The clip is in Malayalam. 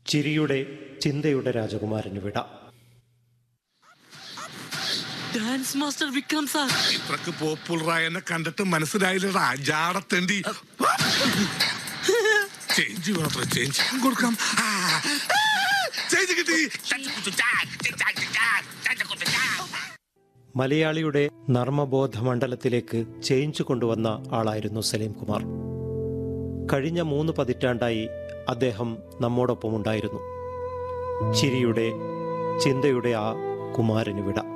ചിരിയുടെ ചിന്തയുടെ രാജകുമാരന് വിട ഡാൻസ് മാസ്റ്റർ വിക്രം സാർ ഇത്രക്ക് പോപ്പുലറായ എന്നെ കണ്ടിട്ട് മനസ്സിലായില്ലടാ ജാടത്തേണ്ടി ചേഞ്ച് വേണത്ര ചേഞ്ച് കൊടുക്കാം ആ, ആ, ചേഞ്ച് കിട്ടി മലയാളിയുടെ നർമ്മബോധ മണ്ഡലത്തിലേക്ക് ചേഞ്ച് കൊണ്ടുവന്ന ആളായിരുന്നു സലീം കുമാർ കഴിഞ്ഞ മൂന്ന് പതിറ്റാണ്ടായി അദ്ദേഹം നമ്മോടൊപ്പം ഉണ്ടായിരുന്നു ചിരിയുടെ ചിന്തയുടെ ആ കുമാരന് വിട